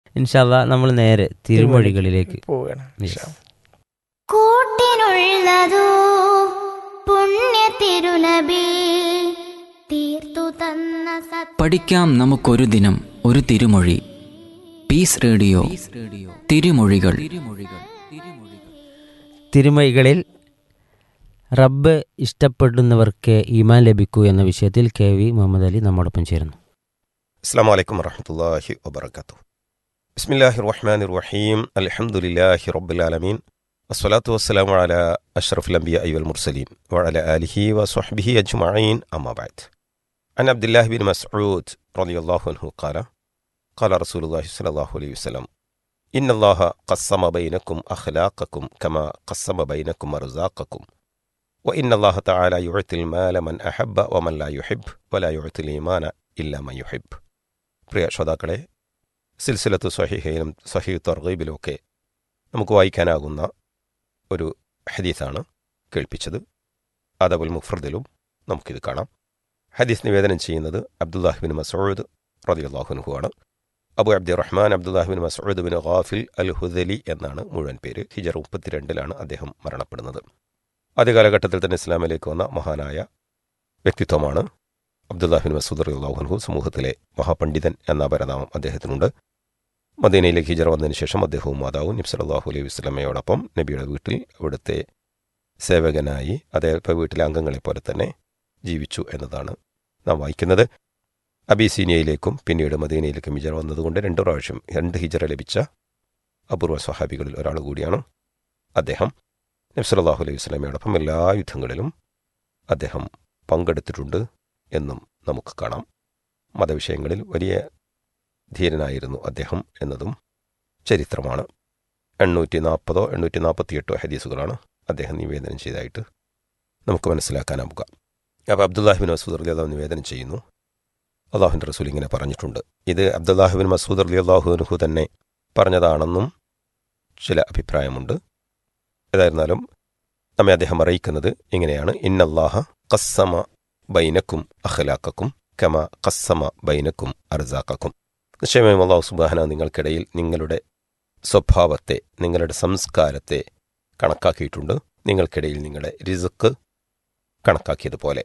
ഇൻഷാല്ല നമ്മൾ നേരെ തിരുമൊഴികളിലേക്ക് പോവുകയാണ് Yes. കൂട്ടിനുള്ളതോ പുണ്യ തിരുനബി തീർത്തു തന്ന സത് പഠിക്കാം നമുക്കൊരു ദിനം ഒരു തിരുമൊഴി പീസ് റേഡിയോ തിരുമൊഴികൾ തിരുമൊഴികളിൽ റബ്ബ് ഇഷ്ടപ്പെടുന്നവർക്ക് ഈമാൻ ലഭിക്കൂ എന്ന വിഷയത്തിൽ കെ വി മുഹമ്മദ് അലി നമ്മോടൊപ്പം ചേരുന്നു السلام عليكم ورحمة الله وبركاته بسم الله الرحمن الرحيم الحمد لله رب العالمين الصلاة والسلام على أشرف الأنبياء والمرسلين وعلى آله وصحبه أجمعين أما بعد عن عبد الله بن مسعود رضي الله عنه قال قال رسول الله صلى الله عليه وسلم إن الله قسم بينكم أخلاقكم كما قسم بينكم أرزاقكم وإن الله تعالى يعطي المال من أحب ومن لا يحب ولا يعطي الإيمان إلا من يحب പ്രിയ ശ്രോതാക്കളെ സിൽസിലത്ത് സഹിഹയിലും സഹി തർഗീബിലുമൊക്കെ നമുക്ക് വായിക്കാനാകുന്ന ഒരു ഹദീസാണ് കേൾപ്പിച്ചത് അദബുൽ മുഫ്രദിലും നമുക്കിത് കാണാം ഹദീസ് നിവേദനം ചെയ്യുന്നത് അബ്ദുല്ലാഹിബിൻ മസൂദ് റതിയുല്ലാഹുനുഹു ആണ് Abu Abdi Rahman Abdullah ibn Masud bin Ghafil al Hudhali എന്നാണ് മുഴുവൻ പേര് ഹിജർ മുപ്പത്തിരണ്ടിലാണ് അദ്ദേഹം മരണപ്പെടുന്നത് ആദ്യ കാലഘട്ടത്തിൽ തന്നെ ഇസ്ലാമിലേക്ക് വന്ന മഹാനായ വ്യക്തിത്വമാണ് അബ്ദുല്ലാഹിബിൻ മസൂദ് റഹ്ലാഹുൻഹു സമൂഹത്തിലെ മഹാപണ്ഡിതൻ എന്ന പരനാമം അദ്ദേഹത്തിനുണ്ട് മദീനയിലേക്ക് ഹിജറ വന്നതിന് ശേഷം അദ്ദേഹവും മാതാവും നബി സല്ലല്ലാഹു അലൈഹി വസ്ലമയോടൊപ്പം നബിയുടെ വീട്ടിൽ അവിടുത്തെ സേവകനായി അദ്ദേഹം വീട്ടിലെ അംഗങ്ങളെ പോലെ തന്നെ ജീവിച്ചു എന്നതാണ് നാം വായിക്കുന്നത് അബീസീനിയയിലേക്കും പിന്നീട് മദീനയിലേക്കും ഹിജറ വന്നതുകൊണ്ട് രണ്ടു പ്രാവശ്യം രണ്ട് ഹിജറ ലഭിച്ച അപൂർവ സ്വഹാബികളിൽ ഒരാൾ കൂടിയാണ് അദ്ദേഹം നബി സല്ലല്ലാഹു അലൈഹി വസ്ലമയോടൊപ്പം എല്ലാ യുദ്ധങ്ങളിലും അദ്ദേഹം പങ്കെടുത്തിട്ടുണ്ട് എന്നും നമുക്ക് കാണാം മതവിഷയങ്ങളിൽ വലിയ ധീരനായിരുന്നു അദ്ദേഹം എന്നതും ചരിത്രമാണ് എണ്ണൂറ്റി നാൽപ്പതോ എണ്ണൂറ്റി നാൽപ്പത്തിയെട്ടോ ഹദീസുകളാണ് അദ്ദേഹം നിവേദനം ചെയ്തതായിട്ട് നമുക്ക് മനസ്സിലാക്കാനാവുക അപ്പോൾ അബ്ദുല്ലാഹിബിൻ മസൂദ് അലി അള്ളാഹു നിവേദനം ചെയ്യുന്നു അള്ളാഹുവിൻ്റെ റസൂൽ ഇങ്ങനെ പറഞ്ഞിട്ടുണ്ട് ഇത് അബ്ദുല്ലാഹിബിൻ മസൂദ് അലി അള്ളാഹുനുഹു തന്നെ പറഞ്ഞതാണെന്നും ചില അഭിപ്രായമുണ്ട് ഏതായിരുന്നാലും നമ്മെ അദ്ദേഹം അറിയിക്കുന്നത് ഇങ്ങനെയാണ് ഇന്നല്ലാഹ കസ്സമ ബൈനക്കും അഖലാക്കും കമ കസ്സമ ബൈനക്കും അർസാക്കും നിശ്ചയമായും അള്ളാഹു സുബാന നിങ്ങൾക്കിടയിൽ നിങ്ങളുടെ സ്വഭാവത്തെ നിങ്ങളുടെ സംസ്കാരത്തെ കണക്കാക്കിയിട്ടുണ്ട് നിങ്ങൾക്കിടയിൽ നിങ്ങളുടെ റിസുക്ക് കണക്കാക്കിയതുപോലെ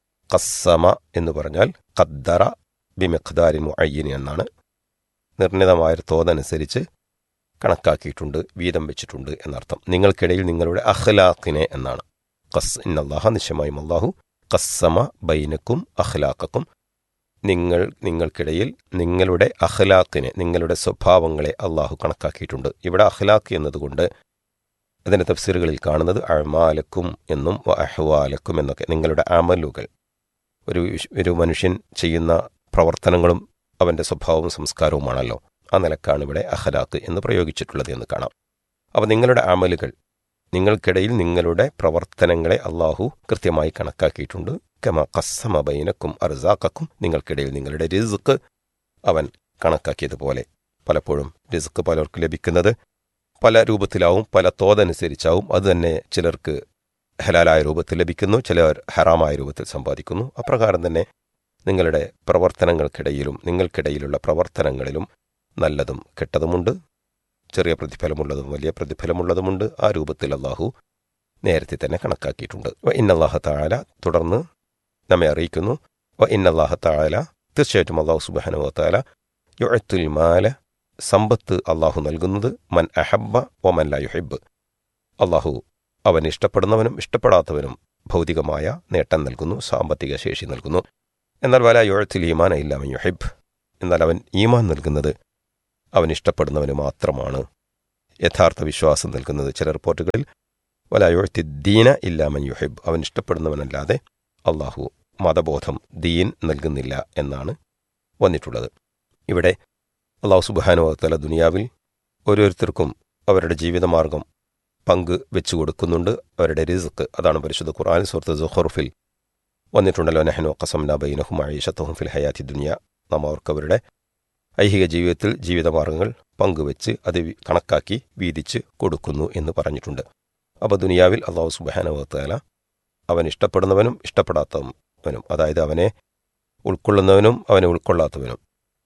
കസ്സമ എന്ന് പറഞ്ഞാൽ ഖദ്ദറ ബിമെഖ്ദാരിൻ മുഅയ്യൻ എന്നാണ് നിർണിതമായ തോതനുസരിച്ച് കണക്കാക്കിയിട്ടുണ്ട് വീതം വെച്ചിട്ടുണ്ട് എന്നർത്ഥം നിങ്ങൾക്കിടയിൽ നിങ്ങളുടെ അഖ്ലാഖിനെ എന്നാണ് കസ് ഇന്നല്ലാഹ നിശ്ചയമായും അള്ളാഹു കസ്സമ ബൈനക്കും അഖ്ലാഖക്കും നിങ്ങൾ നിങ്ങൾക്കിടയിൽ നിങ്ങളുടെ അഖ്ലാഖിനെ നിങ്ങളുടെ സ്വഭാവങ്ങളെ അള്ളാഹു കണക്കാക്കിയിട്ടുണ്ട് ഇവിടെ അഖ്ലാഖ് എന്നതുകൊണ്ട് അതിൻ്റെ തഫ്സീറുകളിൽ കാണുന്നത് അഴമാലക്കും എന്നും അഹ്വാലക്കും എന്നൊക്കെ നിങ്ങളുടെ അമലുകൾ ഒരു വിശ്- ഒരു മനുഷ്യൻ ചെയ്യുന്ന പ്രവർത്തനങ്ങളും അവൻ്റെ സ്വഭാവവും സംസ്കാരവുമാണല്ലോ ആ നിലക്കാണ് ഇവിടെ അഖലാഖ് എന്ന് പ്രയോഗിച്ചിട്ടുള്ളത് എന്ന് കാണാം അപ്പോൾ നിങ്ങളുടെ അമലുകൾ നിങ്ങൾക്കിടയിൽ നിങ്ങളുടെ പ്രവർത്തനങ്ങളെ അള്ളാഹു കൃത്യമായി കണക്കാക്കിയിട്ടുണ്ട് കമ കസ്സമ ബൈനക്കും അർസാക്കും നിങ്ങൾക്കിടയിൽ നിങ്ങളുടെ റിസുക്ക് അവൻ കണക്കാക്കിയതുപോലെ പലപ്പോഴും റിസുക്ക് പലർക്കും ലഭിക്കുന്നത് പല രൂപത്തിലാവും പല തോതനുസരിച്ചാവും അത് തന്നെ ചിലർക്ക് ഹലാലായ രൂപത്തിൽ ലഭിക്കുന്നു ചിലർ ഹറാമായ രൂപത്തിൽ സമ്പാദിക്കുന്നു അപ്രകാരം തന്നെ നിങ്ങളുടെ പ്രവർത്തനങ്ങൾക്കിടയിലും നിങ്ങൾക്കിടയിലുള്ള പ്രവർത്തനങ്ങളിലും നല്ലതും കെട്ടതുമുണ്ട് ചെറിയ പ്രതിഫലമുള്ളതും വലിയ പ്രതിഫലമുള്ളതുമുണ്ട് ആ രൂപത്തിൽ അള്ളാഹു നേരത്തെ തന്നെ കണക്കാക്കിയിട്ടുണ്ട് വ ഇന്നല്ലാഹ താല തുടർന്ന് നമ്മെ അറിയിക്കുന്നു വ ഇന്നല്ലാഹ താല തീർച്ചയായിട്ടും അള്ളാഹു സുബാനു താല യുഴത്തുൽ മാല സമ്പത്ത് അള്ളാഹു നൽകുന്നത് മൻ അഹബ്ബ വ മൻ ലാ യുഹിബ് അള്ളാഹു അവൻ ഇഷ്ടപ്പെടുന്നവനും ഇഷ്ടപ്പെടാത്തവനും ഭൗതികമായ നേട്ടം നൽകുന്നു സാമ്പത്തിക ശേഷി നൽകുന്നു എന്നാൽ വല യുഴത്തിൽ ഈമാൻ ഇല്ലാമൻ യുഹിബ് എന്നാൽ അവൻ ഈമാൻ നൽകുന്നത് അവൻ ഇഷ്ടപ്പെടുന്നവന് മാത്രമാണ് യഥാർത്ഥ വിശ്വാസം നൽകുന്നത് ചില റിപ്പോർട്ടുകളിൽ വല യുഴത്തി ദീന ഇല്ലാമൻ യുഹിബ് അവൻ ഇഷ്ടപ്പെടുന്നവനല്ലാതെ അള്ളാഹു മതബോധം ദീൻ നൽകുന്നില്ല എന്നാണ് വന്നിട്ടുള്ളത് ഇവിടെ അള്ളാഹു സുബാനുവത്തല ദുനിയാവിൽ ഓരോരുത്തർക്കും അവരുടെ ജീവിതമാർഗം പങ്ക് വെച്ചു കൊടുക്കുന്നുണ്ട് അവരുടെ റിസ്ക് അതാണ് പരിശുദ്ധ ഖുർആൻ സുഹൃത്ത് ജുഹർഫിൽ വന്നിട്ടുണ്ടല്ലോ നെഹനു കസംന ബൈനഹും അഴീഷത്തഹും ഫിൽ ഹയാത്തി ദുനിയ നാം അവർക്ക് അവരുടെ ഐഹിക ജീവിതത്തിൽ ജീവിതമാർഗങ്ങൾ പങ്കുവെച്ച് അത് വി- കണക്കാക്കി വീതിച്ച് കൊടുക്കുന്നു എന്ന് പറഞ്ഞിട്ടുണ്ട് അപ്പോൾ ദുനിയാവിൽ അള്ളാഹു സുബാനുവത്തല അവൻ ഇഷ്ടപ്പെടുന്നവനും ഇഷ്ടപ്പെടാത്തവനും അതായത് അവനെ ഉൾക്കൊള്ളുന്നവനും അവനെ ഉൾക്കൊള്ളാത്തവനും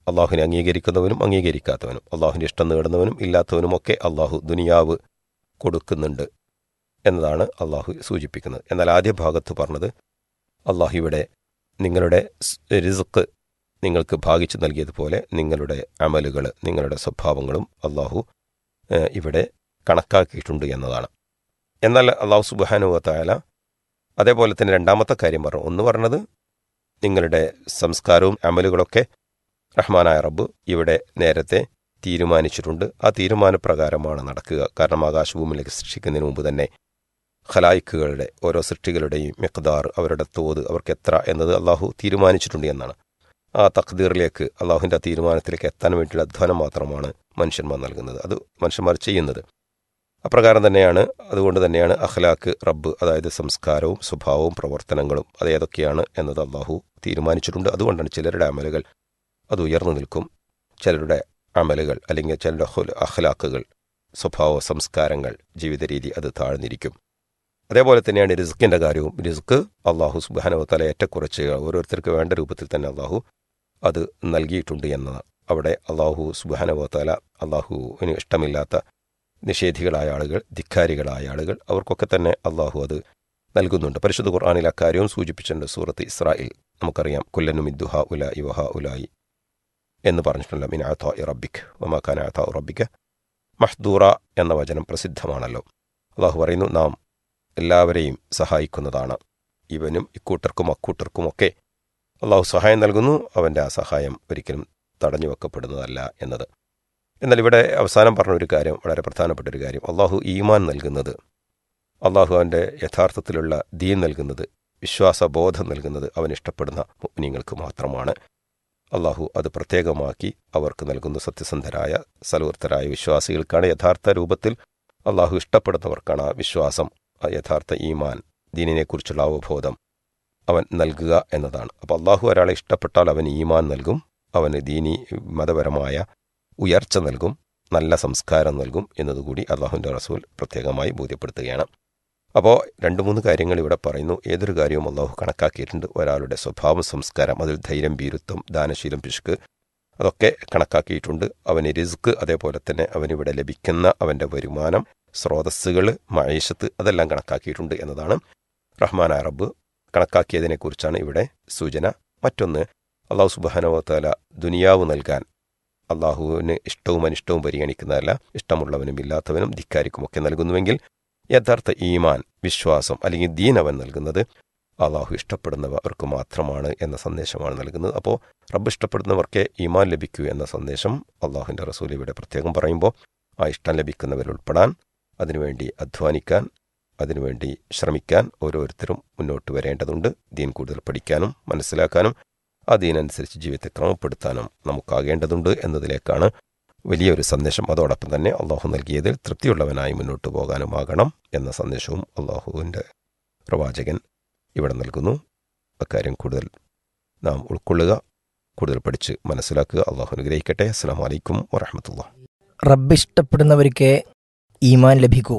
അള്ളാഹുവിനെ അംഗീകരിക്കുന്നവനും അംഗീകരിക്കാത്തവനും അള്ളാഹുവിൻ്റെ ഇഷ്ടം നേടുന്നവനും ഇല്ലാത്തവനും ഒക്കെ അള്ളാഹു ദുനിയാവ് കൊടുക്കുന്നുണ്ട് എന്നതാണ് അള്ളാഹു സൂചിപ്പിക്കുന്നത് എന്നാൽ ആദ്യ ഭാഗത്ത് പറഞ്ഞത് അള്ളാഹു ഇവിടെ നിങ്ങളുടെ റിസുക്ക് നിങ്ങൾക്ക് ഭാഗിച്ചു നൽകിയതുപോലെ നിങ്ങളുടെ അമലുകൾ നിങ്ങളുടെ സ്വഭാവങ്ങളും അള്ളാഹു ഏഹ്, ഇവിടെ കണക്കാക്കിയിട്ടുണ്ട് എന്നതാണ് എന്നാൽ അള്ളാഹു സുബാനുവത്തായാല അതേപോലെ തന്നെ രണ്ടാമത്തെ കാര്യം പറഞ്ഞു ഒന്ന് പറഞ്ഞത് നിങ്ങളുടെ സംസ്കാരവും അമലുകളൊക്കെ റഹ്മാനായ റബ്ബ് ഇവിടെ നേരത്തെ തീരുമാനിച്ചിട്ടുണ്ട് ആ തീരുമാനപ്രകാരമാണ് നടക്കുക കാരണം ആകാശഭൂമിയിലേക്ക് സൃഷ്ടിക്കുന്നതിന് മുമ്പ് തന്നെ ഖലായിക്കുകളുടെ ഓരോ സൃഷ്ടികളുടെയും മിഖ്ദാർ അവരുടെ തോത് അവർക്ക് എത്ര എന്നത് അള്ളാഹു തീരുമാനിച്ചിട്ടുണ്ട് എന്നാണ് ആ തഖ്ദീറിലേക്ക് അള്ളാഹുവിൻ്റെ ആ തീരുമാനത്തിലേക്ക് എത്താൻ വേണ്ടിയുള്ള അധ്വാനം മാത്രമാണ് മനുഷ്യന്മാർ നൽകുന്നത് അത് മനുഷ്യന്മാർ ചെയ്യുന്നത് അപ്രകാരം തന്നെയാണ് അതുകൊണ്ട് തന്നെയാണ് അഖ്ലാക്ക് റബ്ബ് അതായത് സംസ്കാരവും സ്വഭാവവും പ്രവർത്തനങ്ങളും അത് ഏതൊക്കെയാണ് എന്നത് അള്ളാഹു തീരുമാനിച്ചിട്ടുണ്ട് അതുകൊണ്ടാണ് ചിലരുടെ അമലുകൾ അത് ഉയർന്നു നിൽക്കും ചിലരുടെ അമലുകൾ അല്ലെങ്കിൽ ചിലരുടെ ഹുൽ- അഖ്ലാക്കുകൾ സ്വഭാവ സംസ്കാരങ്ങൾ ജീവിത രീതി അത് താഴ്ന്നിരിക്കും അതേപോലെ തന്നെയാണ് റിസ്ക്കിൻ്റെ കാര്യവും റിസ്ക് അള്ളാഹു സുബാനവത്തല ഏറ്റക്കുറച്ച് ഓരോരുത്തർക്ക് വേണ്ട രൂപത്തിൽ തന്നെ അള്ളാഹു അത് നൽകിയിട്ടുണ്ട് എന്നതാണ് അവിടെ അള്ളാഹു സുബാനവത്തല അള്ളാഹുവിന് ഇഷ്ടമില്ലാത്ത നിഷേധികളായ ആളുകൾ ധിക്കാരികളായ ആളുകൾ അവർക്കൊക്കെ തന്നെ അള്ളാഹു അത് നൽകുന്നുണ്ട് പരിശുദ്ധ ഖുർആാനിൽ അക്കാര്യവും സൂചിപ്പിച്ചിട്ടുണ്ട് സൂറത്ത് ഇസ്രായേൽ നമുക്കറിയാം കുല്ലനും ഇദ്ദുഹ ഉല ഇവഹ ഉലായി എന്ന് പറഞ്ഞിട്ടുള്ള മിൻ അഥ റബ്ബിക് ഒമാക്കാൻ അഥ റബ്ബിക്ക് മഹ്ദൂറ എന്ന വചനം പ്രസിദ്ധമാണല്ലോ അള്ളാഹു പറയുന്നു നാം എല്ലാവരെയും സഹായിക്കുന്നതാണ് ഇവനും ഇക്കൂട്ടർക്കും അക്കൂട്ടർക്കുമൊക്കെ അള്ളാഹു സഹായം നൽകുന്നു അവൻ്റെ ആ സഹായം ഒരിക്കലും തടഞ്ഞു വെക്കപ്പെടുന്നതല്ല എന്നത് എന്നാൽ ഇവിടെ അവസാനം പറഞ്ഞ ഒരു കാര്യം വളരെ പ്രധാനപ്പെട്ട ഒരു കാര്യം അള്ളാഹു ഈമാൻ നൽകുന്നത് അള്ളാഹു അവൻ്റെ യഥാർത്ഥത്തിലുള്ള ദീൻ നൽകുന്നത് വിശ്വാസബോധം നൽകുന്നത് അവൻ ഇഷ്ടപ്പെടുന്ന മുഗ്നിങ്ങൾക്ക് മാത്രമാണ് അള്ളാഹു അത് പ്രത്യേകമാക്കി അവർക്ക് നൽകുന്ന സത്യസന്ധരായ സലൂർത്തരായ വിശ്വാസികൾക്കാണ് യഥാർത്ഥ രൂപത്തിൽ അള്ളാഹു ഇഷ്ടപ്പെടുന്നവർക്കാണ് ആ വിശ്വാസം ആ യഥാർത്ഥ ഈമാൻ ദീനിനെക്കുറിച്ചുള്ള അവബോധം അവൻ നൽകുക എന്നതാണ് അപ്പോൾ അള്ളാഹു ഒരാളെ ഇഷ്ടപ്പെട്ടാൽ അവൻ ഈമാൻ നൽകും അവന് ദീനി മതപരമായ ഉയർച്ച നൽകും നല്ല സംസ്കാരം നൽകും എന്നതുകൂടി അള്ളാഹുവിൻ്റെ റസൂൽ പ്രത്യേകമായി ബോധ്യപ്പെടുത്തുകയാണ് അപ്പോൾ രണ്ട് മൂന്ന് കാര്യങ്ങൾ ഇവിടെ പറയുന്നു ഏതൊരു കാര്യവും അള്ളാഹു കണക്കാക്കിയിട്ടുണ്ട് ഒരാളുടെ സ്വഭാവം സംസ്കാരം അതിൽ ധൈര്യം ഭീരുത്വം ദാനശീലം പിശുക്ക് അതൊക്കെ കണക്കാക്കിയിട്ടുണ്ട് അവന് റിസ്ക് അതേപോലെ തന്നെ അവനിവിടെ ലഭിക്കുന്ന അവൻ്റെ വരുമാനം സ്രോതസ്സുകൾ മഴേശത്ത് അതെല്ലാം കണക്കാക്കിയിട്ടുണ്ട് എന്നതാണ് റഹ്മാൻ അറബ് കണക്കാക്കിയതിനെക്കുറിച്ചാണ് ഇവിടെ സൂചന മറ്റൊന്ന് അള്ളാഹു സുബാനവത്താല ദുനിയാവ് നൽകാൻ അള്ളാഹുവിന് ഇഷ്ടവും അനിഷ്ടവും പരിഗണിക്കുന്നതല്ല ഇഷ്ടമുള്ളവനും ഇല്ലാത്തവനും ധിക്കാരിക്കുമൊക്കെ നൽകുന്നുവെങ്കിൽ യഥാർത്ഥ ഈമാൻ വിശ്വാസം അല്ലെങ്കിൽ ദീൻ അവൻ നൽകുന്നത് അള്ളാഹു ഇഷ്ടപ്പെടുന്നവർക്ക് മാത്രമാണ് എന്ന സന്ദേശമാണ് നൽകുന്നത് അപ്പോൾ റബ്ബ് ഇഷ്ടപ്പെടുന്നവർക്കേ ഈമാൻ ലഭിക്കൂ എന്ന സന്ദേശം അള്ളാഹുവിൻ്റെ റസൂൽ ഇവിടെ പ്രത്യേകം പറയുമ്പോൾ ആ ഇഷ്ടം ലഭിക്കുന്നവരിൽ ഉൾപ്പെടാൻ അതിനുവേണ്ടി അധ്വാനിക്കാൻ അതിനുവേണ്ടി ശ്രമിക്കാൻ ഓരോരുത്തരും മുന്നോട്ട് വരേണ്ടതുണ്ട് ദീൻ കൂടുതൽ പഠിക്കാനും മനസ്സിലാക്കാനും ആ ദീനനുസരിച്ച് ജീവിതത്തെ ക്രമപ്പെടുത്താനും നമുക്കാകേണ്ടതുണ്ട് എന്നതിലേക്കാണ് വലിയൊരു സന്ദേശം അതോടൊപ്പം തന്നെ അള്ളാഹു നൽകിയതിൽ തൃപ്തിയുള്ളവനായി മുന്നോട്ട് പോകാനുമാകണം എന്ന സന്ദേശവും അള്ളാഹുവിൻ്റെ പ്രവാചകൻ ഇവിടെ നൽകുന്നു അക്കാര്യം കൂടുതൽ നാം ഉൾക്കൊള്ളുക കൂടുതൽ പഠിച്ച് മനസ്സിലാക്കുക അള്ളാഹു അനുഗ്രഹിക്കട്ടെ അസ്സാം വലൈക്കും വറഹമത്തുള്ള റബ്ബ് ഇഷ്ടപ്പെടുന്നവർക്ക് ഈമാൻ ലഭിക്കൂ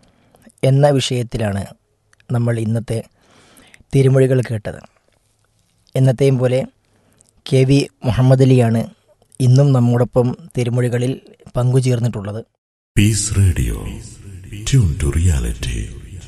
എന്ന വിഷയത്തിലാണ് നമ്മൾ ഇന്നത്തെ തിരുമൊഴികൾ കേട്ടത് എന്നത്തെയും പോലെ കെ വി മുഹമ്മദ് അലിയാണ് ഇന്നും നമ്മോടൊപ്പം തിരുമൊഴികളിൽ പങ്കുചേർന്നിട്ടുള്ളത് Peace Radio. Tune to reality.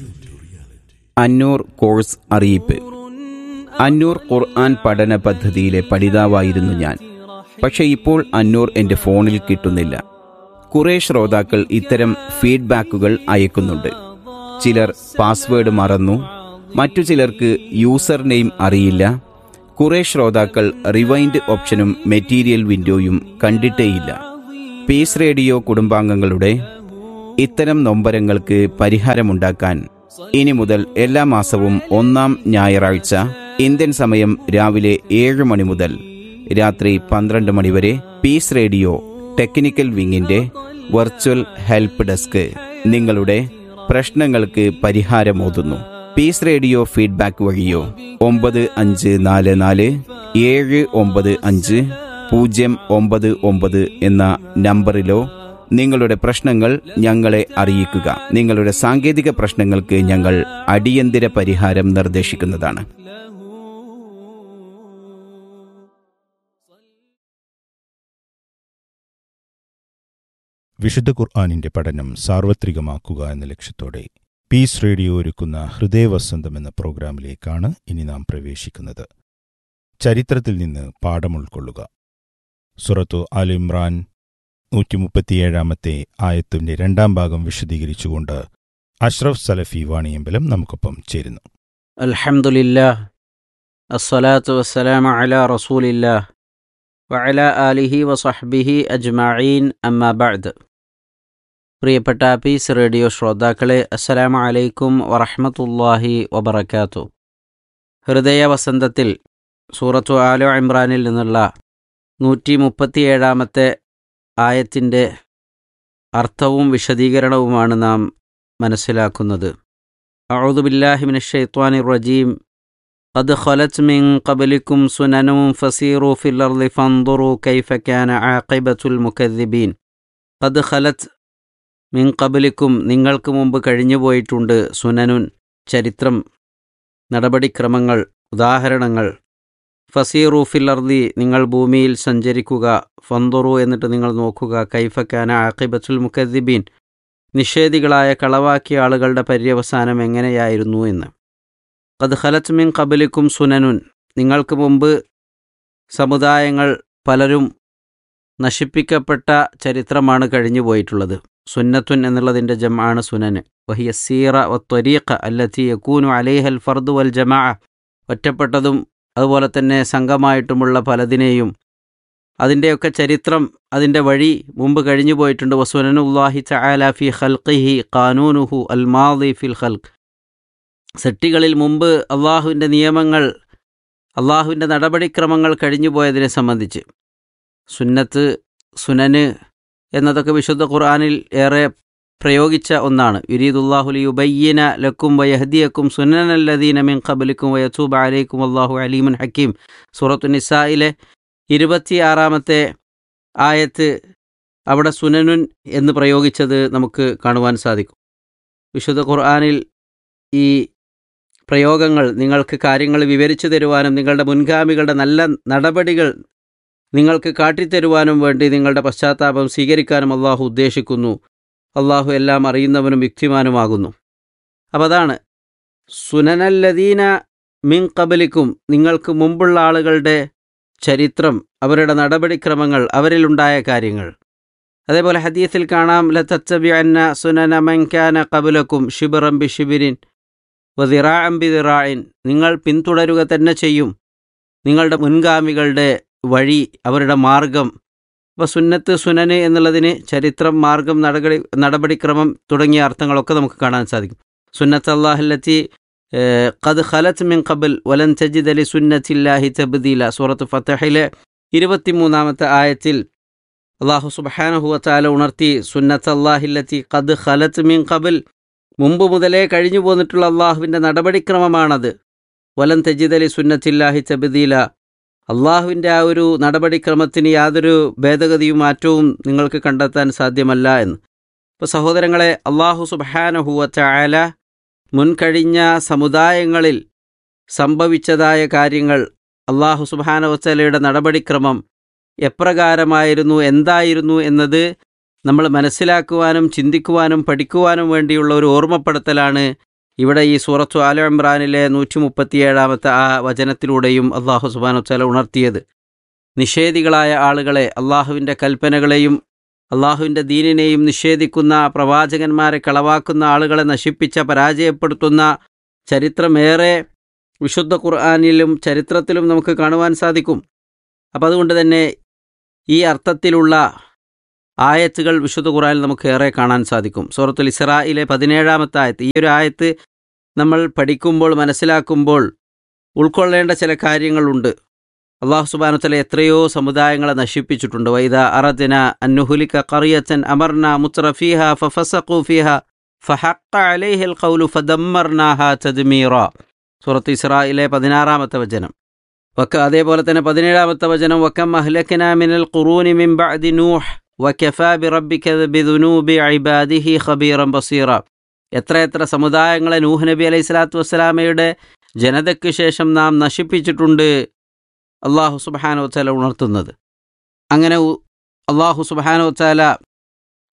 Annur course അറിയിപ്പ് അന്നൂർ ഖുർആൻ പഠന പദ്ധതിയിലെ പഠിതാവായിരുന്നു ഞാൻ പക്ഷെ ഇപ്പോൾ അന്നൂർ എൻ്റെ ഫോണിൽ കിട്ടുന്നില്ല കുറെ ശ്രോതാക്കൾ ഇത്തരം ഫീഡ്ബാക്കുകൾ അയക്കുന്നുണ്ട് ചിലർ പാസ്വേഡ് മറന്നു മറ്റു ചിലർക്ക് യൂസർ നെയിം അറിയില്ല കുറെ ശ്രോതാക്കൾ റിവൈൻഡ് ഓപ്ഷനും മെറ്റീരിയൽ വിൻഡോയും കണ്ടിട്ടേയില്ല പീസ് റേഡിയോ കുടുംബാംഗങ്ങളുടെ ഇത്തരം നൊമ്പരങ്ങൾക്ക് പരിഹാരമുണ്ടാക്കാൻ ഇനി മുതൽ എല്ലാ മാസവും ഒന്നാം ഞായറാഴ്ച ഇന്ത്യൻ സമയം രാവിലെ ഏഴ് മണി മുതൽ രാത്രി പന്ത്രണ്ട് മണി വരെ പീസ് റേഡിയോ ടെക്നിക്കൽ വിങ്ങിന്റെ വെർച്വൽ ഹെൽപ്പ് ഡെസ്ക് നിങ്ങളുടെ പ്രശ്നങ്ങൾക്ക് പരിഹാരമോതുന്നു പീസ് റേഡിയോ ഫീഡ്ബാക്ക് വഴിയോ ഒമ്പത് അഞ്ച് നാല് നാല് ഏഴ് ഒമ്പത് അഞ്ച് പൂജ്യം ഒമ്പത് ഒമ്പത് എന്ന നമ്പറിലോ നിങ്ങളുടെ പ്രശ്നങ്ങൾ ഞങ്ങളെ അറിയിക്കുക നിങ്ങളുടെ സാങ്കേതിക പ്രശ്നങ്ങൾക്ക് ഞങ്ങൾ അടിയന്തര പരിഹാരം നിർദ്ദേശിക്കുന്നതാണ് വിശുദ്ധ ഖുർആാനിന്റെ പഠനം സാർവത്രികമാക്കുക എന്ന ലക്ഷ്യത്തോടെ പീസ് റേഡിയോ ഒരുക്കുന്ന ഹൃദയവസന്തം എന്ന പ്രോഗ്രാമിലേക്കാണ് ഇനി നാം പ്രവേശിക്കുന്നത് ചരിത്രത്തിൽ നിന്ന് പാഠം ഉൾക്കൊള്ളുക സുറത്തു അൽ ഇമ്രാൻ നൂറ്റി മുപ്പത്തിയേഴാമത്തെ ആയത്തിന്റെ രണ്ടാം ഭാഗം വിശദീകരിച്ചുകൊണ്ട് അഷ്റഫ് സലഫി വാണിയമ്പലം നമുക്കൊപ്പം ചേരുന്നു الحمد لله الصلاة والسلام على رسول الله وعلى آله وصحبه أجمعين أما بعد പ്രിയപ്പെട്ട പീസ് റേഡിയോ ശ്രോതാക്കളെ അസ്സലാമു അലൈക്കും വറഹ്മത്തുള്ളാഹി വബറകാത്തു ഹൃദയ വസന്തത്തിൽ സൂറത്തു ആലോ ഇമ്രാനിൽ നിന്നുള്ള നൂറ്റി മുപ്പത്തിയേഴാമത്തെ ആയത്തിൻ്റെ അർത്ഥവും വിശദീകരണവുമാണ് നാം മനസ്സിലാക്കുന്നത് أعوذ بالله من الشيطان الرجيم قد خلت من قبلكم سنن فسيروا في الأرض فانظروا كيف كان عاقبة المكذبين قد خلت من قبلكم നിങ്ങൾക്ക് മുമ്പ് കഴിഞ്ഞുപോയിട്ടുണ്ട് സുനനുൻ ചരിത്രം നടപടിക്രമങ്ങൾ ഉദാഹരണങ്ങൾ ഫസീറു ഫിൽ അർദി നിങ്ങൾ ഭൂമിയിൽ സഞ്ചരിക്കുക ഫന്തുറു എന്നിട്ട് നിങ്ങൾ നോക്കുക കൈഫക്കാന ആഖിബത്തുൽ മുക്കദ്ദിബീൻ നിഷേധികളായ കളവാക്കിയ ആളുകളുടെ പര്യവസാനം എങ്ങനെയായിരുന്നു എന്ന് കത് ഖലത്ത് മിൻ കബലിക്കും സുനനുൻ നിങ്ങൾക്ക് മുമ്പ് സമുദായങ്ങൾ പലരും നശിപ്പിക്കപ്പെട്ട ചരിത്രമാണ് കഴിഞ്ഞു പോയിട്ടുള്ളത് സുന്നത്തുൻ എന്നുള്ളതിൻ്റെ ജമാണ് സുനന് വഹിയ സീറ വ ത്വരീഖ അല്ലത്തി യക്കൂനു അലൈഹൽ ഫർദു വൽ ജമാ ഒറ്റപ്പെട്ടതും അതുപോലെ തന്നെ സംഘമായിട്ടുമുള്ള പലതിനെയും അതിൻ്റെയൊക്കെ ചരിത്രം അതിൻ്റെ വഴി മുമ്പ് കഴിഞ്ഞു പോയിട്ടുണ്ട് വസുനനുല്ലാഹി ചായാല ഫി ഖൽഖിഹി ഖാനൂനുഹു അൽ മാദി ഫിൽ ഖൽഖ് സെട്ടികളിൽ മുമ്പ് അള്ളാഹുവിൻ്റെ നിയമങ്ങൾ അള്ളാഹുവിൻ്റെ നടപടിക്രമങ്ങൾ കഴിഞ്ഞു പോയതിനെ സംബന്ധിച്ച് സുന്നത്ത് സുനന് എന്നതൊക്കെ വിശുദ്ധ ഖുർആാനിൽ ഏറെ പ്രയോഗിച്ച ഒന്നാണ് യുരീദുല്ലാഹുലി യുബയ്യന ലക്കും വയഹദിയക്കും സുനനല്ലദീന മിൻ ഖബലിക്കും വയത്തൂബ അലൈക്കും അള്ളാഹു അലീമുൻ ഹക്കീം സൂറത്തു നിസായിലെ ഇരുപത്തിയാറാമത്തെ ആയത്ത് അവിടെ സുനനുൻ എന്ന് പ്രയോഗിച്ചത് നമുക്ക് കാണുവാൻ സാധിക്കും വിശുദ്ധ ഖുർആാനിൽ ഈ പ്രയോഗങ്ങൾ നിങ്ങൾക്ക് കാര്യങ്ങൾ വിവരിച്ചു തരുവാനും നിങ്ങളുടെ മുൻഗാമികളുടെ നല്ല നടപടികൾ നിങ്ങൾക്ക് കാട്ടിത്തരുവാനും വേണ്ടി നിങ്ങളുടെ പശ്ചാത്താപം സ്വീകരിക്കാനും അള്ളാഹു ഉദ്ദേശിക്കുന്നു അള്ളാഹു എല്ലാം അറിയുന്നവനും യുക്തിമാനുമാകുന്നു അപ്പം അതാണ് സുനനല്ലദീന മിൻ കബലിക്കും നിങ്ങൾക്ക് മുമ്പുള്ള ആളുകളുടെ ചരിത്രം അവരുടെ നടപടിക്രമങ്ങൾ അവരിലുണ്ടായ കാര്യങ്ങൾ അതേപോലെ ഹദീസിൽ കാണാം ലത്തച്ചബി അന്ന സുനന മൻകാന കബുലക്കും ഷിബിറം ബി ഷിബിരിൻ വതിറാം ബി ദിറായിൻ നിങ്ങൾ പിന്തുടരുക തന്നെ ചെയ്യും നിങ്ങളുടെ മുൻഗാമികളുടെ വഴി അവരുടെ മാർഗം അപ്പോൾ സുന്നത്ത് സുനന് എന്നുള്ളതിന് ചരിത്രം മാർഗം നടപടി നടപടിക്രമം തുടങ്ങിയ അർത്ഥങ്ങളൊക്കെ നമുക്ക് കാണാൻ സാധിക്കും സുന്നത്ത് അള്ളാഹല്ലത്തി ഖദ് ഖലത്ത് മിൻ ഖബൽ വലൻ തജിദ് അലി സുന്നത്തില്ലാഹി തബ്ദീല സൂറത്ത് ഫത്തഹിലെ ഇരുപത്തിമൂന്നാമത്തെ ആയത്തിൽ അള്ളാഹു സുബഹാനഹുവത്താല ഉണർത്തി സുന്നത്ത് അള്ളാഹില്ലത്തി ഖദ് ഖലത്ത് മിൻ ഖബൽ മുമ്പ് മുതലേ കഴിഞ്ഞു പോന്നിട്ടുള്ള അള്ളാഹുവിൻ്റെ നടപടിക്രമമാണത് വലൻ തജിദ് അലി സുന്നത്തില്ലാഹി തബ്ദീല അള്ളാഹുവിൻ്റെ ആ ഒരു നടപടിക്രമത്തിന് യാതൊരു ഭേദഗതിയും മാറ്റവും നിങ്ങൾക്ക് കണ്ടെത്താൻ സാധ്യമല്ല എന്ന് ഇപ്പോൾ സഹോദരങ്ങളെ അള്ളാഹു സുബഹാനഹുവത്താല മുൻകഴിഞ്ഞ സമുദായങ്ങളിൽ സംഭവിച്ചതായ കാര്യങ്ങൾ അള്ളാഹു സുബാനവത്തലയുടെ നടപടിക്രമം എപ്രകാരമായിരുന്നു എന്തായിരുന്നു എന്നത് നമ്മൾ മനസ്സിലാക്കുവാനും ചിന്തിക്കുവാനും പഠിക്കുവാനും വേണ്ടിയുള്ള ഒരു ഓർമ്മപ്പെടുത്തലാണ് ഇവിടെ ഈ സൂറത്തു ആല ഇമ്രാനിലെ നൂറ്റി മുപ്പത്തിയേഴാമത്തെ ആ വചനത്തിലൂടെയും അള്ളാഹു സുബാനുത്തല ഉണർത്തിയത് നിഷേധികളായ ആളുകളെ അള്ളാഹുവിൻ്റെ കൽപ്പനകളെയും അള്ളാഹുവിൻ്റെ ദീനിനെയും നിഷേധിക്കുന്ന പ്രവാചകന്മാരെ കളവാക്കുന്ന ആളുകളെ നശിപ്പിച്ച പരാജയപ്പെടുത്തുന്ന ചരിത്രമേറെ വിശുദ്ധ ഖുർആാനിലും ചരിത്രത്തിലും നമുക്ക് കാണുവാൻ സാധിക്കും അപ്പം അതുകൊണ്ട് തന്നെ ഈ അർത്ഥത്തിലുള്ള ആയത്തുകൾ വിശുദ്ധ ഖുർആനിൽ നമുക്ക് ഏറെ കാണാൻ സാധിക്കും സൂറത്തുൽ ഇസ്രായിലെ പതിനേഴാമത്തെ ആയത്ത് ഈ ഒരു ആയത്ത് നമ്മൾ പഠിക്കുമ്പോൾ മനസ്സിലാക്കുമ്പോൾ ഉൾക്കൊള്ളേണ്ട ചില കാര്യങ്ങളുണ്ട് അള്ളാഹു സുബാനുത്തല എത്രയോ സമുദായങ്ങളെ നശിപ്പിച്ചിട്ടുണ്ട് വൈദ അറദിന അന്നുഹുലിക കറിയച്ചൻ അമർന മുത്രഫീഹ ഫഫസഖു ഫീഹ ഫഹഖ അലൈഹിൽ ഖൗലു ഫദമ്മർനാഹ തദ്മീറ സൂറത്ത് ഇസ്രായിലെ പതിനാറാമത്തെ വചനം വക്ക അതേപോലെ തന്നെ പതിനേഴാമത്തെ വചനം വക്കം അഹ്ലക്കന മിനൽ ഖുറൂനി മിൻ ബഅദി നൂഹ് വക്കഫാ ബിറബ്ബിക ബിദുനൂബി ഇബാദിഹി ഖബീറൻ ബസീറ എത്ര എത്ര സമുദായങ്ങളെ നൂഹ് നബി അലൈഹി സ്വലാത്തു വസ്സലാമയുടെ ജനതയ്ക്ക് ശേഷം നാം നശിപ്പിച്ചിട്ടുണ്ട് അള്ളാഹു സുബാനോ ചാല ഉണർത്തുന്നത് അങ്ങനെ അള്ളാഹു സുബാനോ ചാല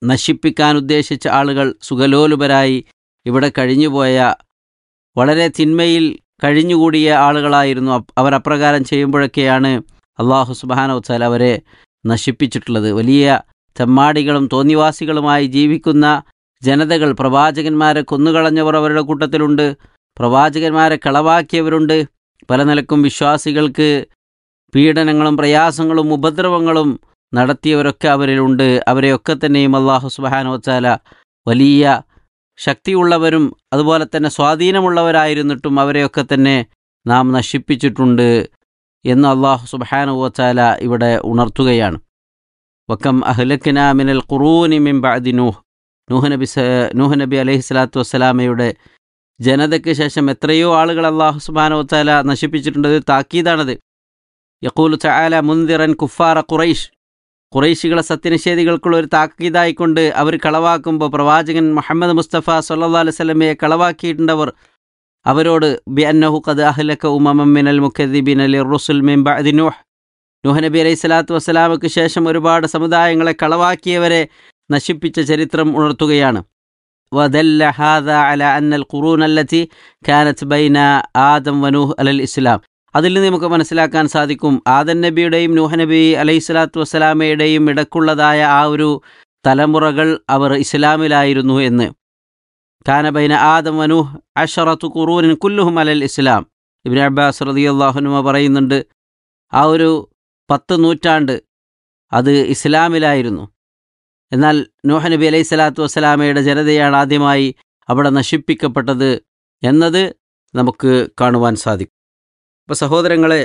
നശിപ്പിക്കാൻ ഉദ്ദേശിച്ച ആളുകൾ സുഖലോലുപരായി ഇവിടെ കഴിഞ്ഞുപോയ വളരെ തിന്മയിൽ കഴിഞ്ഞുകൂടിയ ആളുകളായിരുന്നു അപ്- അവർ അപ്രകാരം ചെയ്യുമ്പോഴൊക്കെയാണ് അള്ളാഹു സുബാനവച്ചാൽ അവരെ നശിപ്പിച്ചിട്ടുള്ളത് വലിയ തെമ്മാടികളും തോന്നിവാസികളുമായി ജീവിക്കുന്ന ജനതകൾ പ്രവാചകന്മാരെ കൊന്നുകളഞ്ഞവർ അവരുടെ കൂട്ടത്തിലുണ്ട് പ്രവാചകന്മാരെ കളവാക്കിയവരുണ്ട് പല നിലക്കും വിശ്വാസികൾക്ക് പീഡനങ്ങളും പ്രയാസങ്ങളും ഉപദ്രവങ്ങളും നടത്തിയവരൊക്കെ അവരിലുണ്ട് അവരെയൊക്കെ തന്നെയും അള്ളാഹു സുബാനോച്ചാല വലിയ ശക്തിയുള്ളവരും അതുപോലെ തന്നെ സ്വാധീനമുള്ളവരായിരുന്നിട്ടും അവരെയൊക്കെ തന്നെ നാം നശിപ്പിച്ചിട്ടുണ്ട് എന്ന് അള്ളാഹു സുബാനുവച്ചാല ഇവിടെ ഉണർത്തുകയാണ് വക്കം അഹ്ലക്കിന മിനൽ ഖുറൂനി മിൻ ബഅദി നൂഹ് നൂഹ് നബി സ- നൂഹ് നബി അലൈഹി സ്വലാത്തു വസ്സലാമയുടെ ജനതയ്ക്ക് ശേഷം എത്രയോ ആളുകൾ അള്ളാഹു സുബാനുവച്ചാല നശിപ്പിച്ചിട്ടുണ്ട് ഇത് താക്കീതാണത് യക്കൂലു ചായാല മുന്തിറൻ കുഫാറ ഖുറൈഷ് ഖുറൈശികളെ സത്യനിഷേധികൾക്കുള്ള ഒരു താക്കീതായിക്കൊണ്ട് അവർ കളവാക്കുമ്പോൾ പ്രവാചകൻ മുഹമ്മദ് മുസ്തഫ സല്ലാ അലൈഹി സ്വലമയെ കളവാക്കിയിട്ടുണ്ടവർ അവരോട് ബി അന്നഹു ഖദ് അഹ്ലക ഉമമം മിനൽ മുഖദ്ദിബിൻ അലി റുസുൽ മിൻ ബഅദി നൂഹ് നൂഹ് നബി അലൈഹി സ്വലാത്തു വസ്സലാമക്ക് ശേഷം ഒരുപാട് സമുദായങ്ങളെ കളവാക്കിയവരെ നശിപ്പിച്ച ചരിത്രം ഉണർത്തുകയാണ് ودل هذا على أن القرون التي كانت بين آدم ونوح على الإسلام അതിൽ നിന്ന് നമുക്ക് മനസ്സിലാക്കാൻ സാധിക്കും ആദൻ നബിയുടെയും നൂഹ് നബി അലൈഹി സ്വലാത്തു വസ്സലാമയുടെയും ഇടക്കുള്ളതായ ആ ഒരു തലമുറകൾ അവർ ഇസ്ലാമിലായിരുന്നു എന്ന് കാനബൈന ആദം വനൂഹ് അഷറത്തു ഖുറൂനിൻ കുല്ലുഹും അലൽ ഇസ്ലാം ഇബ്ൻ അബ്ബാസ് റളിയല്ലാഹുനുമ പറയുന്നുണ്ട് ആ ഒരു പത്ത് നൂറ്റാണ്ട് അത് ഇസ്ലാമിലായിരുന്നു എന്നാൽ നൂഹ് നബി അലൈഹി സ്വലാത്തു വസ്സലാമയുടെ ജനതയാണ് ആദ്യമായി അവിടെ നശിപ്പിക്കപ്പെട്ടത് എന്നത് നമുക്ക് കാണുവാൻ സാധിക്കും അപ്പോൾ സഹോദരങ്ങളെ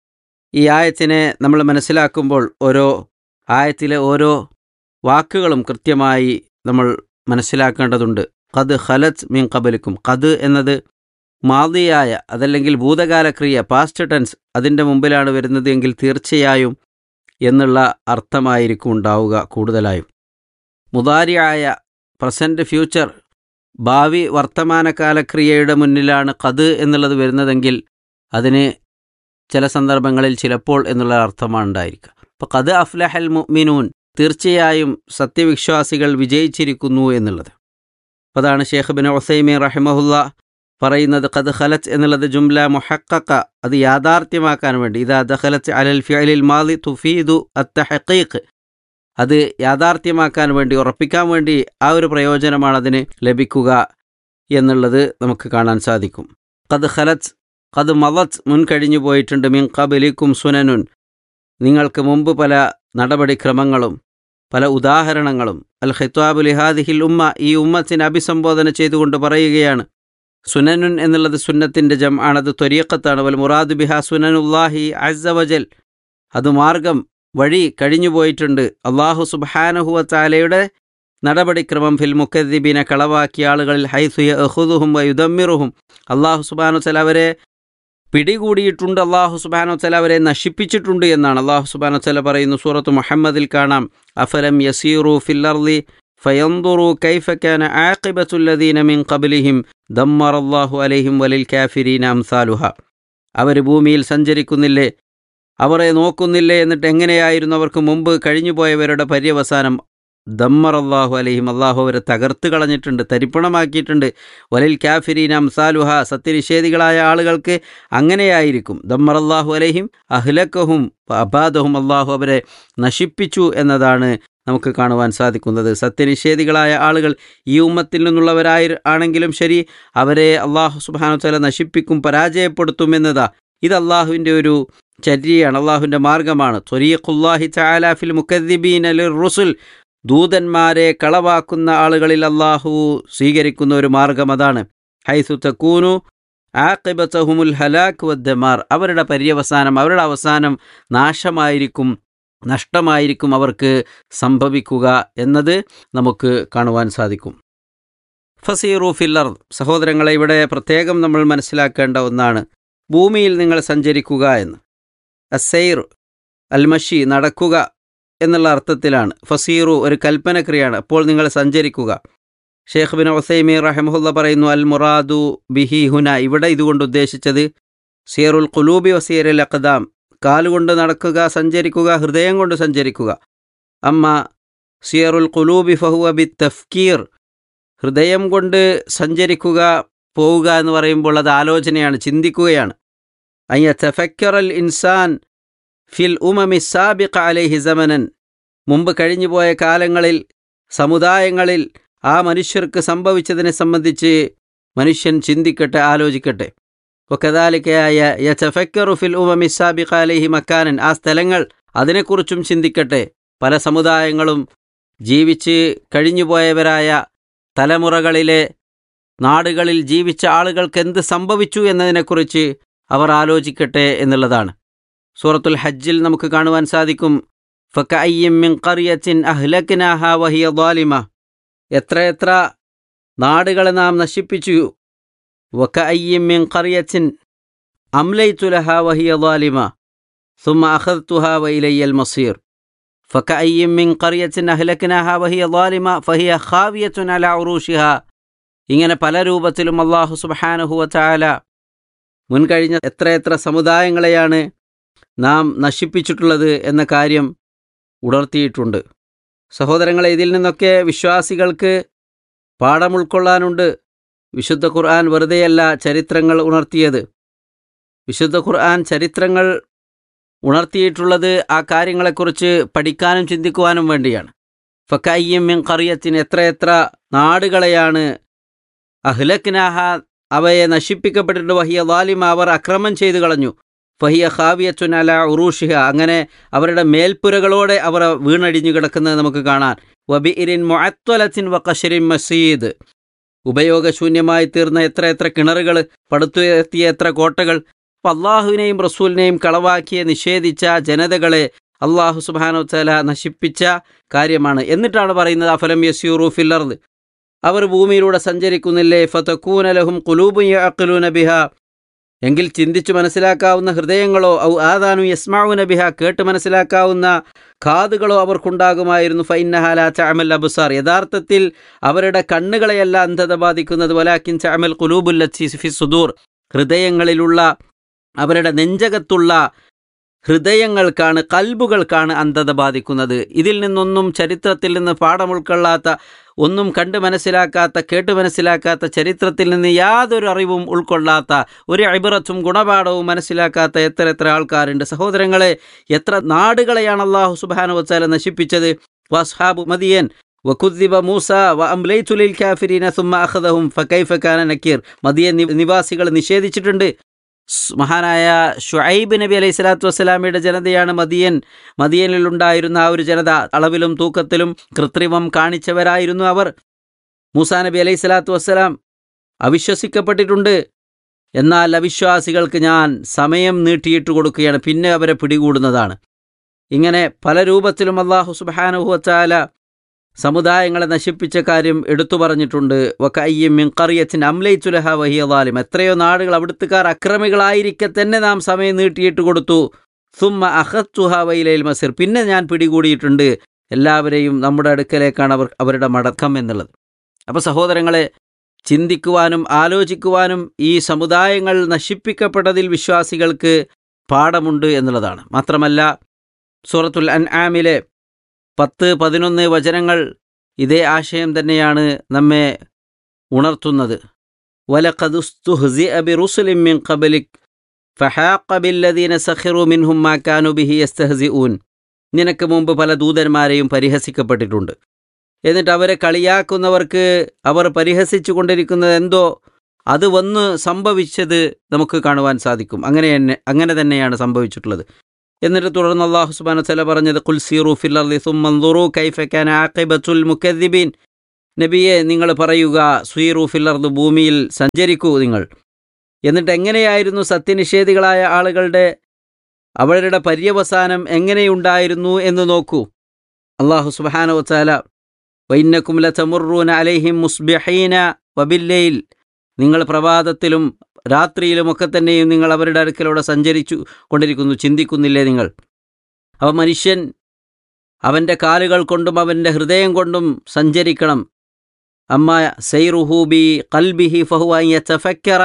ഈ ആയത്തിനെ നമ്മൾ മനസ്സിലാക്കുമ്പോൾ ഓരോ ആയത്തിലെ ഓരോ വാക്കുകളും കൃത്യമായി നമ്മൾ മനസ്സിലാക്കേണ്ടതുണ്ട് ഖദ് ഖലത്ത് മീൻ കബലിക്കും ഖദ് എന്നത് മാതിയായ അതല്ലെങ്കിൽ ഭൂതകാല ക്രിയ പാസ്റ്റ് ടെൻസ് അതിൻ്റെ മുമ്പിലാണ് വരുന്നത് എങ്കിൽ തീർച്ചയായും എന്നുള്ള അർത്ഥമായിരിക്കും ഉണ്ടാവുക കൂടുതലായും മുതാരിയായ പ്രസൻറ്റ് ഫ്യൂച്ചർ ഭാവി വർത്തമാനകാല ക്രിയയുടെ മുന്നിലാണ് ഖദ് എന്നുള്ളത് വരുന്നതെങ്കിൽ അതിന് ചില സന്ദർഭങ്ങളിൽ ചിലപ്പോൾ എന്നുള്ള അർത്ഥമാണ് ഉണ്ടായിരിക്കുക അപ്പോൾ ഖദ് അഫ്ലഹൽ മുഅ്മിനൂൻ തീർച്ചയായും സത്യവിശ്വാസികൾ വിജയിച്ചിരിക്കുന്നു എന്നുള്ളത് അപ്പോൾ അതാണ് ഷേഖ് ബിൻ ഒസൈമി റഹിമഹുല്ല പറയുന്നത് ഖദ് ഖലത്ത് എന്നുള്ളത് ജുംല മുഹക്കക്ക അത് യാഥാർത്ഥ്യമാക്കാൻ വേണ്ടി ഇതാ ദഖലത്ത് അലൽ ഫിഅലിൽ മാലി തുഫീദു അത്തഹഖീഖ് അത് യാഥാർത്ഥ്യമാക്കാൻ വേണ്ടി ഉറപ്പിക്കാൻ വേണ്ടി ആ ഒരു പ്രയോജനമാണ് അതിന് ലഭിക്കുക എന്നുള്ളത് നമുക്ക് കാണാൻ സാധിക്കും ഖദ് ഖലത്ത് ഖദ് മലത്ത് മുൻകഴിഞ്ഞു പോയിട്ടുണ്ട് മിൻ കബലിക്കും സുനനുൻ നിങ്ങൾക്ക് മുമ്പ് പല നടപടിക്രമങ്ങളും പല ഉദാഹരണങ്ങളും അൽ ഖിത്വാബു ലിഹാദിഹിൽ ഉമ്മ ഈ ഉമ്മത്തിനെ അഭിസംബോധന ചെയ്തുകൊണ്ട് പറയുകയാണ് സുനനുൻ എന്നുള്ളത് സുന്നത്തിൻ്റെ ജം ആണത് ത്വരീക്കത്താണ് വൽ മുറാദ് ബിഹ സുനനുല്ലാഹി അസവജൽ അത് മാർഗം വഴി കഴിഞ്ഞു പോയിട്ടുണ്ട് അള്ളാഹു സുബാനഹുവ താലയുടെ നടപടിക്രമം ഫിൽ മുക്കദ്ദിബിനെ കളവാക്കിയ ആളുകളിൽ ഹൈസുയ അഹുദുഹും വയുദമ്മിറുഹും അള്ളാഹു സുബാനു തല അവരെ പിടികൂടിയിട്ടുണ്ട് അള്ളാഹു സുബാനു തല അവരെ നശിപ്പിച്ചിട്ടുണ്ട് എന്നാണ് അള്ളാഹു സുബാനു തല പറയുന്നു സൂറത്ത് മുഹമ്മദിൽ കാണാം അഫലം യസീറു ഫില്ലർലി ഫയന്തുറു കൈഫക്കാന ആഖിബത്തുല്ലദീന മിൻ ഖബലിഹിം ദമ്മറല്ലാഹു അലൈഹിം വലിൽ കാഫിരീന അംസാലുഹ അവർ ഭൂമിയിൽ സഞ്ചരിക്കുന്നില്ലേ അവരെ നോക്കുന്നില്ലേ എന്നിട്ട് എങ്ങനെയായിരുന്നു അവർക്ക് മുമ്പ് കഴിഞ്ഞുപോയവരുടെ പര്യവസാനം ദമ്മർ അള്ളാഹു അലഹിം അള്ളാഹു അവരെ തകർത്ത് കളഞ്ഞിട്ടുണ്ട് തരിപ്പണമാക്കിയിട്ടുണ്ട് വലിൽ കാഫിരീൻ അംസാലുഹ സത്യനിഷേധികളായ ആളുകൾക്ക് അങ്ങനെയായിരിക്കും ദമ്മർ അള്ളാഹു അലഹിം അഹ്ലക്കഹും അബാദഹും അള്ളാഹു അവരെ നശിപ്പിച്ചു എന്നതാണ് നമുക്ക് കാണുവാൻ സാധിക്കുന്നത് സത്യനിഷേധികളായ ആളുകൾ ഈ ഉമ്മത്തിൽ നിന്നുള്ളവരായി ആണെങ്കിലും ശരി അവരെ അള്ളാഹു സുബാനു തല നശിപ്പിക്കും പരാജയപ്പെടുത്തുമെന്നതാ ഇത് അള്ളാഹുവിൻ്റെ ഒരു ചര്യയാണ് അള്ളാഹുവിൻ്റെ മാർഗമാണ് ത്വരീഖുല്ലാഹി ചാലാഫിൽ മുക്കദ്ദിബീൻ അലി റുസുൽ ദൂതന്മാരെ കളവാക്കുന്ന ആളുകളിൽ അള്ളാഹു സ്വീകരിക്കുന്ന ഒരു മാർഗം അതാണ് ഹൈസു തക്കൂനു ആഖിബത്തഹുമുൽ ഹലാഖ് വദ്ദമാർ അവരുടെ പര്യവസാനം അവരുടെ അവസാനം നാശമായിരിക്കും നഷ്ടമായിരിക്കും അവർക്ക് സംഭവിക്കുക എന്നത് നമുക്ക് കാണുവാൻ സാധിക്കും ഫസീറു ഫില്ലർ സഹോദരങ്ങളെ ഇവിടെ പ്രത്യേകം നമ്മൾ മനസ്സിലാക്കേണ്ട ഒന്നാണ് ഭൂമിയിൽ നിങ്ങൾ സഞ്ചരിക്കുക എന്ന് അസൈർ അൽമഷി നടക്കുക എന്നുള്ള അർത്ഥത്തിലാണ് ഫസീറു ഒരു കൽപ്പനക്രിയാണ് അപ്പോൾ നിങ്ങൾ സഞ്ചരിക്കുക ഷേഖ് ബിൻ ഒസൈമി റഹമുല്ല പറയുന്നു അൽ മുറാദു ബിഹി ഹുന ഇവിടെ ഇതുകൊണ്ട് ഉദ്ദേശിച്ചത് സിയറുൽ ഖുലൂബി വസീറുൽ അഖദാം കാലുകൊണ്ട് നടക്കുക സഞ്ചരിക്കുക ഹൃദയം കൊണ്ട് സഞ്ചരിക്കുക അമ്മ സിയറുൽ ഖുലൂബി ഫഹുവ ബി തഫ്കീർ ഹൃദയം കൊണ്ട് സഞ്ചരിക്കുക പോവുക എന്ന് പറയുമ്പോൾ അത് ആലോചനയാണ് ചിന്തിക്കുകയാണ് അയ്യ തഫക്കറൽ ഇൻസാൻ ഫിൽ ഉമമി സാബിഖ അലൈഹി സമനൻ മുമ്പ് കഴിഞ്ഞുപോയ കാലങ്ങളിൽ സമുദായങ്ങളിൽ ആ മനുഷ്യർക്ക് സംഭവിച്ചതിനെ സംബന്ധിച്ച് മനുഷ്യൻ ചിന്തിക്കട്ടെ ആലോചിക്കട്ടെ ഒക്കതാലിക്കയായ യഫക്കറു ഫിൽ ഉമമി സാബിഖ അലൈഹി മക്കാനൻ ആ സ്ഥലങ്ങൾ അതിനെക്കുറിച്ചും ചിന്തിക്കട്ടെ പല സമുദായങ്ങളും ജീവിച്ച് കഴിഞ്ഞുപോയവരായ തലമുറകളിലെ നാടുകളിൽ ജീവിച്ച ആളുകൾക്ക് എന്ത് സംഭവിച്ചു എന്നതിനെക്കുറിച്ച് അവർ ആലോചിക്കട്ടെ എന്നുള്ളതാണ് സൂറത്തുൽ ഹജ്ജിൽ നമുക്ക് കാണുവാൻ സാധിക്കും ഫക്കയ്യം മിൻ ഖറിയത്തിൻ അഹ്ലക്നാഹ വഹിയ ദ്വാലിമ എത്രയെത്ര നാടുകളെ നാം നശിപ്പിച്ചു വക്കയ്യം മിൻ ഖറിയത്തിൻ അംലൈത്തുലഹ വഹിയ ദ്വാലിമ ثم أخذتها وإلي المصير فكأي من قرية أهلكناها وهي ظالمة فهي خاوية على عروشها ഇങ്ങനെ പല രൂപത്തിലും അള്ളാഹു സുബഹാനഹുവ ചാല മുൻകഴിഞ്ഞ എത്രയെത്ര സമുദായങ്ങളെയാണ് നാം നശിപ്പിച്ചിട്ടുള്ളത് എന്ന കാര്യം ഉണർത്തിയിട്ടുണ്ട് സഹോദരങ്ങളെ ഇതിൽ നിന്നൊക്കെ വിശ്വാസികൾക്ക് പാഠം ഉൾക്കൊള്ളാനുണ്ട് വിശുദ്ധ ഖുർആൻ വെറുതെയല്ല ചരിത്രങ്ങൾ ഉണർത്തിയത് വിശുദ്ധ ഖുർആൻ ചരിത്രങ്ങൾ ഉണർത്തിയിട്ടുള്ളത് ആ കാര്യങ്ങളെക്കുറിച്ച് പഠിക്കാനും ചിന്തിക്കുവാനും വേണ്ടിയാണ് ഫക്കയ്യം മിൻ ഖറിയത്തിന് എത്രയെത്ര നാടുകളെയാണ് അഹ്ലക്നാഹ അവയെ നശിപ്പിക്കപ്പെട്ടിട്ട് വഹിയ വാലിമ അവർ അക്രമം ചെയ്തു കളഞ്ഞു ഫഹിയ ഖാവിയത്തുൻ അല ഉറൂഷിഹ അങ്ങനെ അവരുടെ മേൽപ്പുരകളോടെ അവർ വീണടിഞ്ഞു കിടക്കുന്നത് നമുക്ക് കാണാൻ വബിഇരിൻ മൊഅത്വലത്തിൻ വക്കശരിൻ മസീദ് ഉപയോഗശൂന്യമായി തീർന്ന എത്ര എത്ര കിണറുകൾ പടുത്തുയർത്തിയ എത്ര കോട്ടകൾ അപ്പം അള്ളാഹുവിനെയും റസൂലിനെയും കളവാക്കിയ നിഷേധിച്ച ജനതകളെ അള്ളാഹു സുബാനോ തല നശിപ്പിച്ച കാര്യമാണ് എന്നിട്ടാണ് പറയുന്നത് അഫലം യസ്യൂറു ഫില്ലർദ് അവർ ഭൂമിയിലൂടെ സഞ്ചരിക്കുന്നില്ലേ ഫതക്കൂനലഹും കുലൂബുൻ ബിഹ എങ്കിൽ ചിന്തിച്ചു മനസ്സിലാക്കാവുന്ന ഹൃദയങ്ങളോ ഔ ആദാനു യസ്മാവുന ബിഹ കേട്ട് മനസ്സിലാക്കാവുന്ന കാതുകളോ അവർക്കുണ്ടാകുമായിരുന്നു ഫൈനഹാല ചാമൽ അബുസാർ യഥാർത്ഥത്തിൽ അവരുടെ കണ്ണുകളെയല്ല അന്ധത ബാധിക്കുന്നത് വലാക്കിൻ ചാമൽ കുലൂബുല്ലി ഫി സുദൂർ ഹൃദയങ്ങളിലുള്ള അവരുടെ നെഞ്ചകത്തുള്ള ഹൃദയങ്ങൾക്കാണ് കൽബുകൾക്കാണ് അന്ധത ബാധിക്കുന്നത് ഇതിൽ നിന്നൊന്നും ചരിത്രത്തിൽ നിന്ന് പാഠം ഉൾക്കൊള്ളാത്ത ഒന്നും കണ്ട് മനസ്സിലാക്കാത്ത കേട്ട് മനസ്സിലാക്കാത്ത ചരിത്രത്തിൽ നിന്ന് യാതൊരു അറിവും ഉൾക്കൊള്ളാത്ത ഒരു അഭിറത്തും ഗുണപാഠവും മനസ്സിലാക്കാത്ത എത്ര എത്ര ആൾക്കാരുണ്ട് സഹോദരങ്ങളെ എത്ര നാടുകളെയാണ് അള്ളാഹു സുബാനു വച്ചാല നശിപ്പിച്ചത് വസ്ഹാബു മദിയൻ വഖുദ്ദിബ മൂസ വ അംലൈതുലിൽ കാഫിരീന സുമ്മ അഖദഹും ഫകൈഫ കാന നക്കീർ മദിയൻ നിവാസികൾ നിഷേധിച്ചിട്ടുണ്ട് മഹാനായ ഷുഐബ് നബി അലൈഹി സ്വലാത്തു വസ്സലാമിയുടെ ജനതയാണ് മദിയൻ മദിയനിലുണ്ടായിരുന്ന ആ ഒരു ജനത അളവിലും തൂക്കത്തിലും കൃത്രിമം കാണിച്ചവരായിരുന്നു അവർ മൂസാ നബി അലൈഹി സ്വലാത്തു വസ്സലാം അവിശ്വസിക്കപ്പെട്ടിട്ടുണ്ട് എന്നാൽ അവിശ്വാസികൾക്ക് ഞാൻ സമയം നീട്ടിയിട്ട് കൊടുക്കുകയാണ് പിന്നെ അവരെ പിടികൂടുന്നതാണ് ഇങ്ങനെ പല രൂപത്തിലും അള്ളാഹു സുബാനുഹുവച്ചാല സമുദായങ്ങളെ നശിപ്പിച്ച കാര്യം എടുത്തു പറഞ്ഞിട്ടുണ്ട് വക്കയ്യം മിൻകറിയത്തിൻ അംലൈച്ചുലഹ വഹിയ വാലിം എത്രയോ നാടുകൾ അവിടുത്തുകാർ അക്രമികളായിരിക്കെ തന്നെ നാം സമയം നീട്ടിയിട്ട് കൊടുത്തു സുമ്മ അഹത്തുഹ വൈലയിൽ മസിർ പിന്നെ ഞാൻ പിടികൂടിയിട്ടുണ്ട് എല്ലാവരെയും നമ്മുടെ അടുക്കലേക്കാണ് അവർ അവരുടെ മടക്കം എന്നുള്ളത് അപ്പോൾ സഹോദരങ്ങളെ ചിന്തിക്കുവാനും ആലോചിക്കുവാനും ഈ സമുദായങ്ങൾ നശിപ്പിക്കപ്പെട്ടതിൽ വിശ്വാസികൾക്ക് പാഠമുണ്ട് എന്നുള്ളതാണ് മാത്രമല്ല സൂറത്തുൽ അൻ ആമിലെ പത്ത് പതിനൊന്ന് വചനങ്ങൾ ഇതേ ആശയം തന്നെയാണ് നമ്മെ ഉണർത്തുന്നത് വലഖദുസ്തുഹ്സി അബി റുസുലിം മിൻ ഖബലിക് ഫഹാഖ ബില്ലദീന സഖിറു മിൻഹും മാ കാനു ബിഹി യസ്തഹ്സിഊൻ നിനക്ക് മുമ്പ് പല ദൂതന്മാരെയും പരിഹസിക്കപ്പെട്ടിട്ടുണ്ട് എന്നിട്ട് അവരെ കളിയാക്കുന്നവർക്ക് അവർ പരിഹസിച്ചു കൊണ്ടിരിക്കുന്നത് എന്തോ അത് വന്ന് സംഭവിച്ചത് നമുക്ക് കാണുവാൻ സാധിക്കും അങ്ങനെ തന്നെ അങ്ങനെ തന്നെയാണ് സംഭവിച്ചിട്ടുള്ളത് എന്നിട്ട് തുടർന്ന് അള്ളാഹു സുബാന തല പറഞ്ഞത് കുൽ സീറു ഫില്ലർലി സുമ്മന്തുറു കൈഫക്കാൻ ആഖിബത്തുൽ മുക്കദ്ദിബീൻ നബിയെ നിങ്ങൾ പറയുക സ്വീറു ഫില്ലർദ് ഭൂമിയിൽ സഞ്ചരിക്കൂ നിങ്ങൾ എന്നിട്ട് എങ്ങനെയായിരുന്നു സത്യനിഷേധികളായ ആളുകളുടെ അവരുടെ പര്യവസാനം എങ്ങനെയുണ്ടായിരുന്നു എന്ന് നോക്കൂ അള്ളാഹു സുബാന വച്ചാല വൈന്നക്കും ലതമുറൂന അലൈഹിം മുസ്ബിഹീന വബില്ലയിൽ നിങ്ങൾ പ്രഭാതത്തിലും രാത്രിയിലുമൊക്കെ തന്നെയും നിങ്ങൾ അവരുടെ അടുക്കലൂടെ സഞ്ചരിച്ചു കൊണ്ടിരിക്കുന്നു ചിന്തിക്കുന്നില്ലേ നിങ്ങൾ അവ മനുഷ്യൻ അവൻ്റെ കാലുകൾ കൊണ്ടും അവൻ്റെ ഹൃദയം കൊണ്ടും സഞ്ചരിക്കണം അമ്മ സൈറുഹൂബി കൽബിഹി ഫഹുവ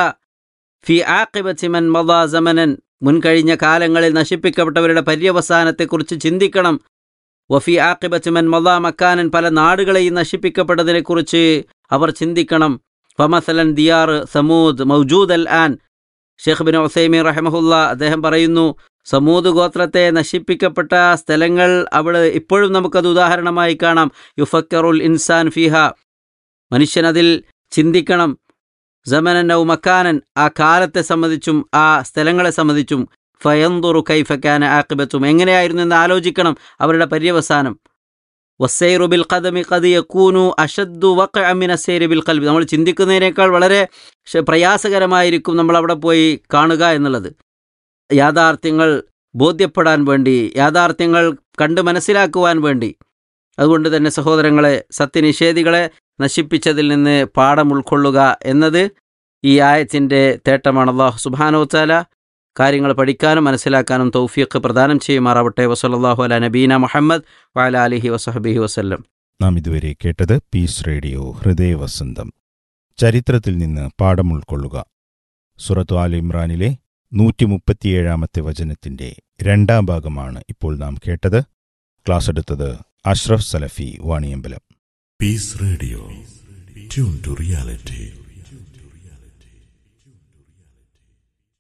ഫി ആഖിബത്തിമൻ മദാ സമനൻ മുൻകഴിഞ്ഞ കാലങ്ങളിൽ നശിപ്പിക്കപ്പെട്ടവരുടെ പര്യവസാനത്തെക്കുറിച്ച് ചിന്തിക്കണം വഫി ആഖിബത്ത് മൻ മദാ മക്കാനൻ പല നാടുകളെയും നശിപ്പിക്കപ്പെട്ടതിനെക്കുറിച്ച് അവർ ചിന്തിക്കണം ഫമസലൻ ദിയാർ സമൂദ് മൗജൂദ് അൽ ആൻ ഷെയ്ഖ് ബിൻ ഒസൈമി റഹമഹുല്ല അദ്ദേഹം പറയുന്നു സമൂത് ഗോത്രത്തെ നശിപ്പിക്കപ്പെട്ട സ്ഥലങ്ങൾ അവിടെ ഇപ്പോഴും നമുക്കത് ഉദാഹരണമായി കാണാം യുഫക്കറുൽ ഇൻസാൻ ഫിഹ മനുഷ്യനതിൽ ചിന്തിക്കണം ജമനൻ ഔ മക്കാനൻ ആ കാലത്തെ സംബന്ധിച്ചും ആ സ്ഥലങ്ങളെ സംബന്ധിച്ചും ഫയന്തുറു കൈഫക്കാന ആക്കിബത്തും എങ്ങനെയായിരുന്നു എന്ന് ആലോചിക്കണം അവരുടെ പര്യവസാനം വസൈറു ബിൽ ഖദമി ഖദ് യക്കൂനു അഷദ്ദു വഖഅ മിൻ അസൈരി ബിൽ ഖൽബി നമ്മൾ ചിന്തിക്കുന്നതിനേക്കാൾ വളരെ ശ- പ്രയാസകരമായിരിക്കും നമ്മൾ അവിടെ പോയി കാണുക എന്നുള്ളത് യാഥാർത്ഥ്യങ്ങൾ ബോധ്യപ്പെടാൻ വേണ്ടി യാഥാർത്ഥ്യങ്ങൾ കണ്ട് മനസ്സിലാക്കുവാൻ വേണ്ടി അതുകൊണ്ട് തന്നെ സഹോദരങ്ങളെ സത്യനിഷേധികളെ നശിപ്പിച്ചതിൽ നിന്ന് പാഠം ഉൾക്കൊള്ളുക എന്നത് ഈ ആയത്തിൻ്റെ തേട്ടമാണ് അള്ളാഹു സുബാനോത്താല കാര്യങ്ങൾ പഠിക്കാനും മനസ്സിലാക്കാനും തൗഫീഖ് പ്രദാനം ചെയ്യുമാറാവട്ടെ വസല്ലാഹു അല നബീന മുഹമ്മദ് വഅല അലിഹി വസഹബിഹി വസല്ലം നാം ഇതുവരെ കേട്ടത് പീസ് റേഡിയോ ഹൃദയവസന്തം ചരിത്രത്തിൽ നിന്ന് പാഠം ഉൾക്കൊള്ളുക സുറത്തു ആൽ ഇമ്രാനിലെ നൂറ്റി മുപ്പത്തിയേഴാമത്തെ വചനത്തിന്റെ രണ്ടാം ഭാഗമാണ് ഇപ്പോൾ നാം കേട്ടത് ക്ലാസ് എടുത്തത് അഷ്റഫ് സലഫി Vaniyambalam Peace Radio. Tune to reality.